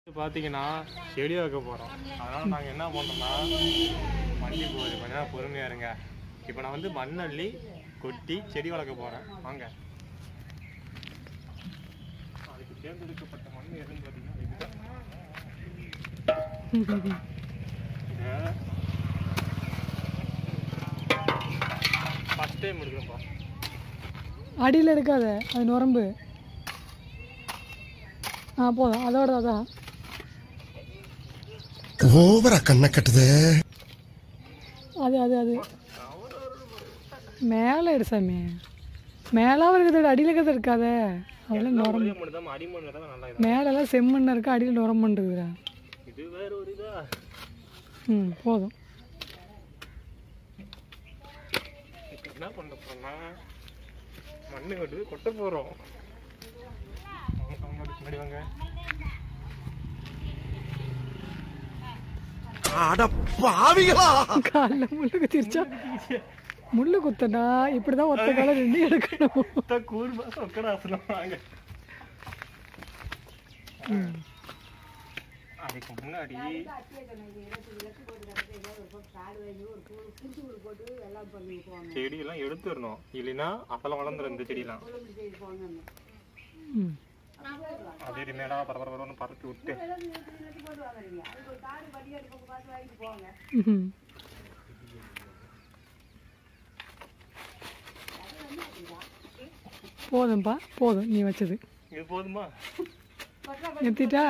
பார்த்தீங்கன்னா செடி வைக்க போகிறோம் அதனால் நாங்கள் என்ன பண்ணுறோம்னா மல்லி போகுது கொஞ்ச நேரம் பொறுமையாக இருங்க இப்போ நான் வந்து மண்ணள்ளி கொட்டி செடி வளர்க்க போகிறேன் வாங்க அதுக்கு தேர்ந்தெடுக்கப்பட்ட மண் எதுன்னு பார்த்தீங்கன்னா இதுதான் ஃபஸ்ட் டைம் எடுக்கிறேன்ப்பா அடியில் எடுக்காத அது நுரம்பு ஆ போதும் அதோட அதான் ஓவரா கண்ணை கட்டுதே அது அது அது மேலே எடு சாமி மேலே இருக்கிறத அடியில் இருக்கிறது இருக்காத அதெல்லாம் நுரம் ஒரே மண் தான் அடிமண் தான் நல்லா இருக்கும் மேலெல்லாம் செம்மண்ணு இருக்கு அடியில் நுரம்பு இருக்குதுடா இது வேற ஒரு இதா ம் போதும் இப்போ என்ன பண்ண போறோம்னா மண்ணு கட்டு கொட்ட போகிறோம் முன்னாடி வாங்க அட பாவிகளா காலில் முள்ளு குத்திருச்சா முள்ளு குத்தனா இப்படி தான் ஒத்த காலம் ரெண்டு எடுக்கணும் மொத்த கூர்மா சொக்கடாசனம் வாங்க அதுக்கு முன்னாடி செடியெல்லாம் எடுத்துடணும் இல்லைன்னா அப்பெல்லாம் வளர்ந்துரும் இந்த செடியெல்லாம் ம் அதே மேடா பரபரன்னு பறத்து விட்டு ம் போதும்பா போதும் நீ வச்சது இது போதுமா நிறுத்திட்டா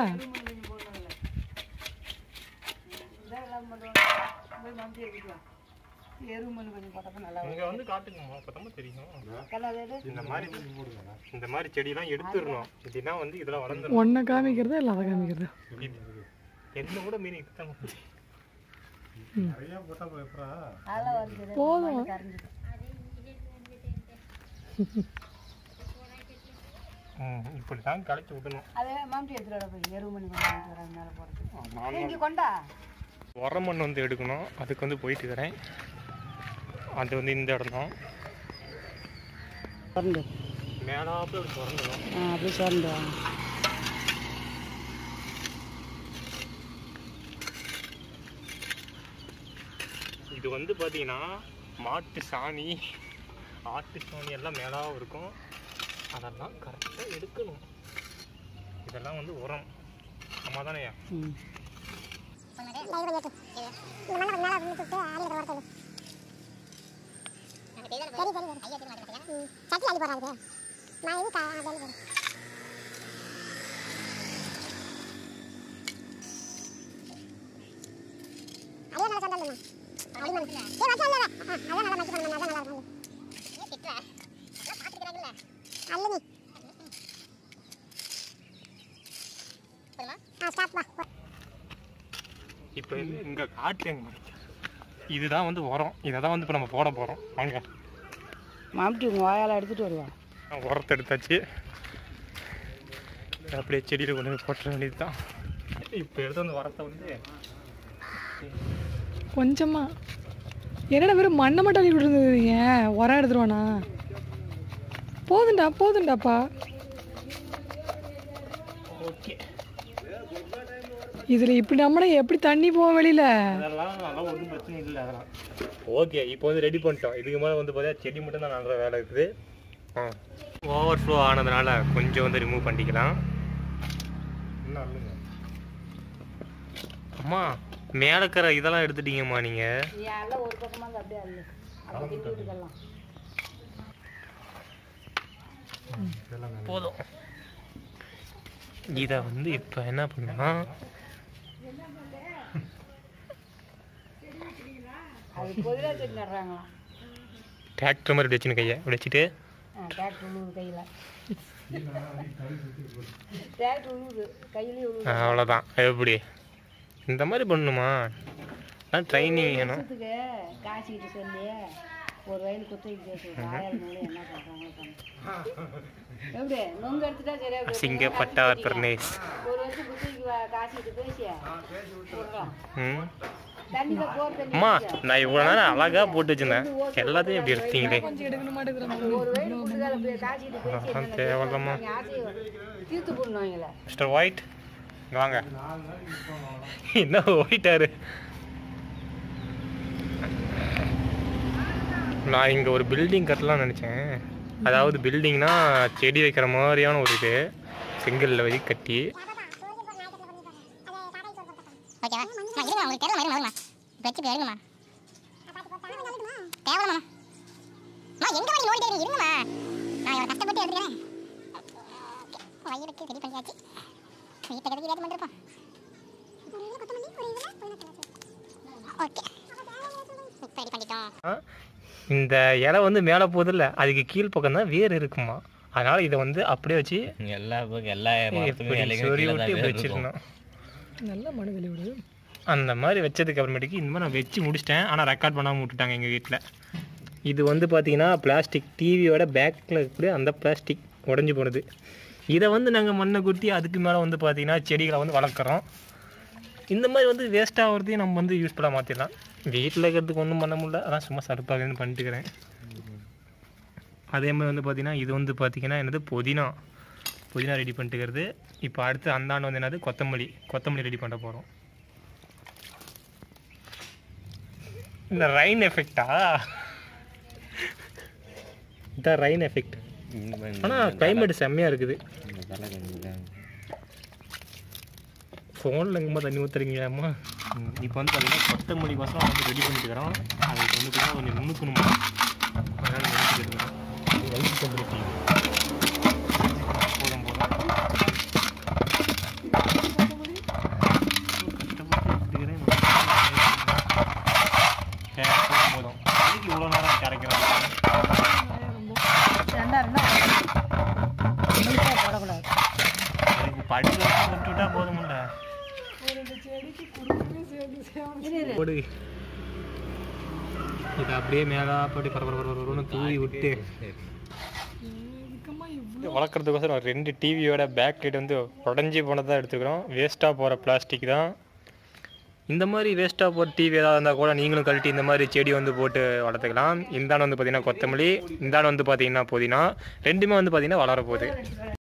இங்க வந்து காட்டுங்கம்மா அப்பதான் தெரியும் இந்த மாதிரி இந்த மாதிரி செடியெல்லாம் எடுத்துடணும் இல்லைன்னா வந்து இதெல்லாம் வளர்ந்துரும் ஒன்றை காமிக்கிறதா இல்லை அதை காமிக்கிறதா இது- என்ன கூட மீன் இதுதான் போதும் ம், இப்படிதான் களைச்சி விடணும் அதே மாமிட்டி எடுத்துட்டு வர போய் எருவு மணி கொண்டு வர மேலே போகிறது நானும் இங்கே கொண்டா உர மண் வந்து எடுக்கணும் அதுக்கு வந்து போயிட்டு இருக்கிறேன் அது வந்து இந்த இடம் தான் சுரண்டு மேலாப்புல அப்படி திறந்துடும் ஆ அப்படியே சுரண்டு இது வந்து பார்த்தீங்கன்னா மாட்டு சாணி ஆட்டு சாணி எல்லாம் மேலாவும் இருக்கும் அதெல்லாம் கரெக்டாக எடுக்கணும் இதெல்லாம் வந்து உரம் ஆமாம் தானேயா ம் இப்போ இங்கே காட்டுங்க இதுதான் வந்து உரம் இதை தான் வந்து இப்போ நம்ம போட போகிறோம் வாங்க மாமிட்டி உங்கள் வாயால் எடுத்துகிட்டு வருவான் நான் உரத்தை எடுத்தாச்சு அப்படியே செடியில் கொண்டு போய் போட்டுற வேண்டியது தான் இப்போ எடுத்து அந்த உரத்தை வந்து கொஞ்சமா என்னடா வெறும் மண்ணை மட்டும் அள்ளி விட்டுருந்தீங்க உரம் எடுத்துருவானா போதும்டா போதும்டாப்பா ஓகே இதில் இப்படி நம்மள எப்படி தண்ணி போவோம் வெளியில அதெல்லாம் அதெல்லாம் ஒன்றும் பிரச்சனை இல்லை அதெல்லாம் ஓகே இப்போ வந்து ரெடி பண்ணிட்டோம் இதுக்கு மேலே வந்து பார்த்தா செடி மட்டும் தான் நடுற வேலை இருக்குது ஆ ஓவர் ஃப்ளோ ஆனதுனால கொஞ்சம் வந்து ரிமூவ் பண்ணிக்கலாம் அம்மா மேலே இருக்கிற இதெல்லாம் எடுத்துட்டீங்கம்மா நீங்கள் நீ எல்லாம் ஒரு பக்கமாக இருந்து அப்படியே அல்லு அப்படியே திட்டு விட்டுக்கலாம் போதும் இதை வந்து இப்போ என்ன பண்ணா அது பொதுவாக செடி நடுறாங்களாம் டிராக்டர் மாதிரி இப்படி வச்சுன்னு கையை இப்படி வச்சுட்டு டிராக்டர் உழுவுது கையில் டிராக்டர் உழுவுது கையிலேயே உழுவுது அவ்வளோதான் எப்படி இந்த மாதிரி பண்ணணுமா நான் ட்ரைனிங் வேணும் வருஷத்துக்கு காசிக்கிட்டு சொல்லி ஒரு வயல் குத்தகைக்கு பேசு ஆயிரம் மூலம் என்ன பண்ணுறாங்களோ பண்ணு எப்படி நொங்கு எடுத்துட்டா சரியா போயிடும். சிங்கப்பட்டார் பிரனேஷ் ஒரு வருஷம் குத்தகைக்கு வா- காசிக்கிட்டு பேசி விடுறோம் ம் தண்ணியில் போர் தண்ணி அம்மா நான் இவ்வளோ நேரம் அழகாக போட்டு வச்சிருந்தேன் எல்லாத்தையும் இப்படி எடுத்தீங்களே எடுக்கணும் மாட்டேங்கிறாங்க ஒரு வயல் கொடுத்துட்டு காசிக்கிட்டு பேசி தேவையில்லம்மா நீங்க ஆசையை தீர்த்து போடணும் அவங்கள மிஸ்டர் ஒயிட் இங்க வாங்க என்ன ஓடிட்டாரு நான் இங்கே ஒரு பில்டிங் கட்டலாம்னு நினச்சேன் அதாவது பில்டிங்னா செடி வைக்கிற மாதிரியான ஒரு இது செங்கல்ல வச்சு கட்டி ஓகேவா அம்மா இருங்கம்மா உங்களுக்கு தெரியல இருங்கம்மா வச்சு எடுங்கம்மா தேவலம்மா அம்மா எங்க வழி நோண்டிட்டே இருக்கீங்க இருங்கம்மா நான் இவ்வளோ கஷ்டப்பட்டு எடுத்துக்கிறேன் வயிறுக்கு ரெடி பண்ணியாச்சு வீட்டை கதைக்கு ரெடி பண்ணிருப்போம் ஓகே இப்போ ரெடி பண்ணிட்டோம் ஆ, இந்த இலை வந்து மேலே போதில்ல அதுக்கு கீழ் பக்கம் தான் வேர் இருக்குமா அதனால இதை வந்து அப்படியே வச்சு எல்லா பக்கம் எல்லா இப்படி மரத்துக்கும் இலைக்கும் சொறி கீழே விட்டு தான் இப்படி வேர் இருக்கும் வச்சிருக்கணும் நல்ல மனு வெளிவிடு அந்த மாதிரி வச்சதுக்கு அப்புறமேட்டுக்கு இந்த மாதிரி நான் வச்சு முடிச்சிட்டேன் ஆனால் ரெக்கார்ட் பண்ணாமல் விட்டுட்டாங்க எங்கள் வீட்டில் இது வந்து பார்த்தீங்கன்னா பிளாஸ்டிக் டிவியோட பேக்கில் இருக்கக்கூடிய அந்த பிளாஸ்டிக் உடஞ்சி போனது இதை வந்து நாங்கள் மண்ணை குத்தி அதுக்கு மேலே வந்து பார்த்தீங்கன்னா செடிகளை வந்து வளர்க்குறோம் இந்த மாதிரி வந்து வேஸ்ட் ஆகிறதையும் நம்ம வந்து யூஸ்ஃபுல்லாக மாற்றிடலாம் வீட்டில் இருக்கிறதுக்கு ஒன்றும் பண்ண முடியல அதான் சும்மா சருப்பாகன்னு பண்ணிட்டுக்கிறேன் அதே மாதிரி வந்து பார்த்தீங்கன்னா இது வந்து பார்த்தீங்கன்னா என்னது புதினா புதினா ரெடி பண்ணிட்டுக்கிறது இப்போ அடுத்து அந்தாண்டு வந்து என்னது கொத்தமல்லி கொத்தமல்லி ரெடி பண்ண போகிறோம் இந்த ரைன் எஃபெக்டா இதான் ரைன் எஃபெக்ட் ஆனால் கிளைமேட் செம்மையாக இருக்குது ஃபோனில் எங்கேம்மா தண்ணி ஊற்றுறீங்களாம்மா இப்போ வந்து பார்த்தீங்கன்னா கொத்தமல்லி கோசம் வந்து ரெடி பண்ணிட்டு இருக்கிறோம் அதுக்கு வந்து பார்த்தீங்கன்னா கொஞ்சம் நுணுக்கணுமா அதனால் நினைச்சிட்டு இருக்கிறோம் ரைஸ் கொத்தமல்லி டீ போதும் போதும் கஷ்டப்பட்டு எடுத்துக்கிறேன் சரி, போதும் போதும் அதுக்கு இவ்வளோ நேரம் கிடைக்கிறாங்க ரெண்டா ரெண்டா முழுசா போடக்கூடாது அதுக்கு படிச்சு விட்டுட்டா போதும்ல போடு இதை அப்படியே மேலாப்படி பரபரன்னு தூவி விட்டு வளர்க்குறதுக்கோசரம் ரெண்டு டிவியோட பேக் லைட் வந்து உடஞ்சி போனதான் எடுத்துக்கிறோம் வேஸ்ட்டாக போகிற பிளாஸ்டிக் தான் இந்த மாதிரி வேஸ்ட்டாக போகிற டிவி ஏதாவது இருந்தால் கூட நீங்களும் கழட்டி இந்த மாதிரி செடி வந்து போட்டு வளர்த்துக்கலாம் இந்தாண்டு வந்து பார்த்தீங்கன்னா கொத்தமல்லி இந்தாண்டு வந்து பார்த்தீங்கன்னா புதினா ரெண்டுமே வந்து பார்த்தீங்கன்னா வளர போகுது